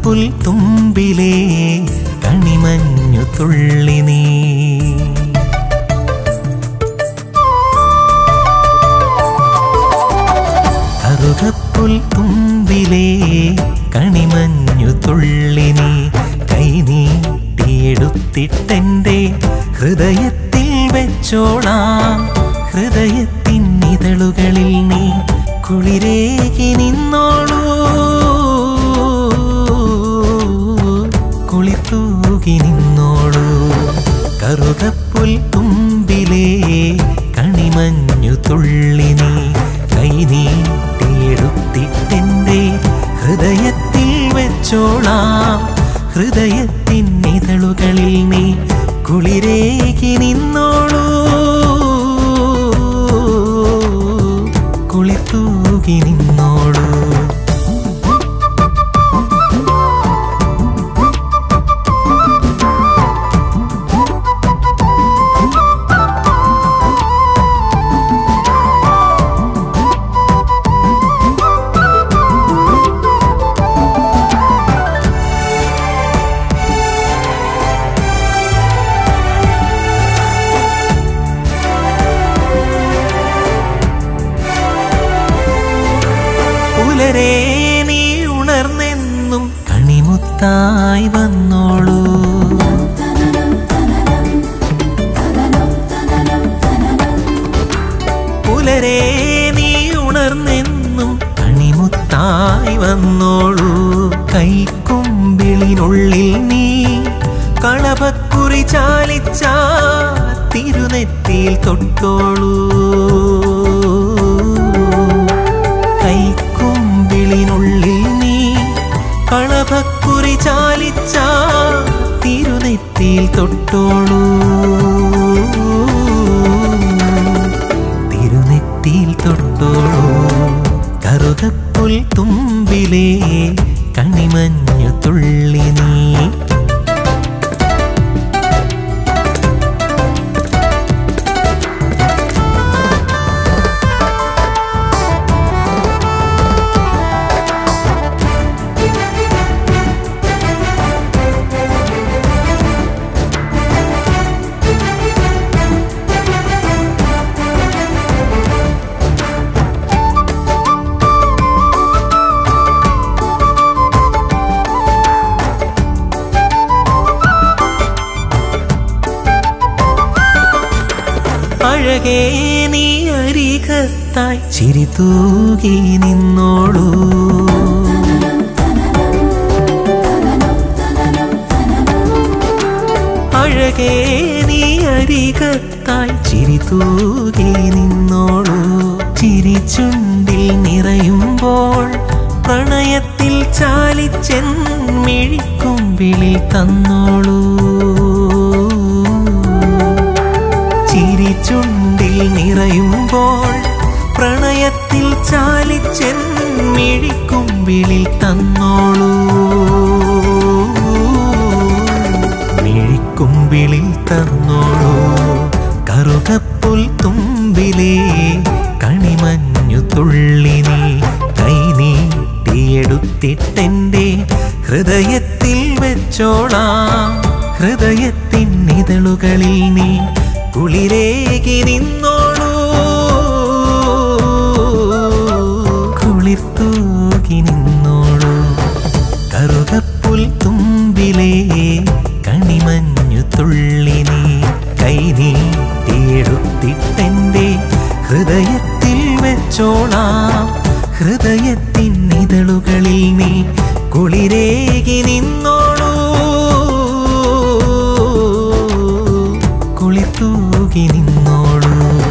കറുകപ്പുൽ തുമ്പിലേ കണിമഞ്ഞു തുള്ളി നീ കറുകപ്പുൽ തുമ്പിലേ കണിമഞ്ഞു തുള്ളി നീ കൈ നീട്ടിയെടുത്തിട്ടെൻ്റെ ഹൃദയത്തിൽ വെച്ചോളാം ഹൃദയത്തിൻ ഇതളുകളിൽ നീ കുളിരേകി നിന്നോളൂ കുളിത്തൂകി നിന്നോളൂ കറുകപ്പുൽ തുമ്പിലേ കണിമഞ്ഞു തുള്ളി നീ കൈ നീട്ടിയെടുത്തിട്ടെൻ്റെ ഹൃദയത്തിൽ വെച്ചോളാം ഹൃദയത്തിൻ ഇതളുകളിൽ നീ കുളിരേകി നിന്നോളൂ കുളിത്തൂകി നിന്നോളൂ പുലരേ നീ ഉണർന്നെന്നും കണിമുത്തായി വന്നോളൂ പുലരേ നീ ഉണർന്നെന്നും കണിമുത്തായി വന്നോളൂ കൈക്കുമ്പിളിനുള്ളിൽ നീ കളഭക്കുറി ചാലിച്ച തിരുനെറ്റിയിൽ തൊട്ടോളൂ കൈക്കുമ്പിളിനുള്ളിൽ നീ കളഭക്കുറി ചാലിച്ച തിരുനെറ്റിയിൽ തൊട്ടോളൂ തിരുനെറ്റിയിൽ തൊട്ടോളൂ കറുകപ്പുൽ തുമ്പിലേ കണിമഞ്ഞു തുള്ളി നീ അഴകേ നീ അരികത്തായി ചിരി തൂകി നിന്നോളൂ അഴകേ നീ അരികത്തായി ചിരി തൂകി നിന്നോളൂ ചിരി ചുണ്ടിൽ നിറയുമ്പോൾ പ്രണയത്തിൽ ചാലിച്ചെൻ മിഴിക്കുമ്പിളിൽ തന്നോളൂ ചിരി ചുണ്ടിൽ നിറയുമ്പോൾ പ്രണയത്തിൽ ചാലിച്ചെൻ മിഴിക്കുമ്പിളിൽ തന്നോളൂ മിഴിക്കുമ്പിളിൽ തന്നോളൂ കറുകപ്പുൽ തുമ്പിലേ കണിമഞ്ഞു തുള്ളി നീ കൈ നീട്ടിയെടുത്തിട്ടെൻ്റെ ഹൃദയത്തിൽ വെച്ചോളാം ഹൃദയത്തിൻ ഇതളുകളിൽ നീ കുളിരേകി നിന്നോളൂ കുളിർത്തൂകി നിന്നോളൂ കറുകപ്പുൽ തുമ്പിലേ കണിമഞ്ഞു തുള്ളി നീ കൈ നീട്ടിയെടുത്തിട്ടെൻ്റെ ഹൃദയത്തിൽ വെച്ചോളാം ഹൃദയത്തിൻ ഇതളുകളിൽ നീ കുളിരേകി നിന്നോളൂ കുളിത്തൂകി നിന്നോളൂ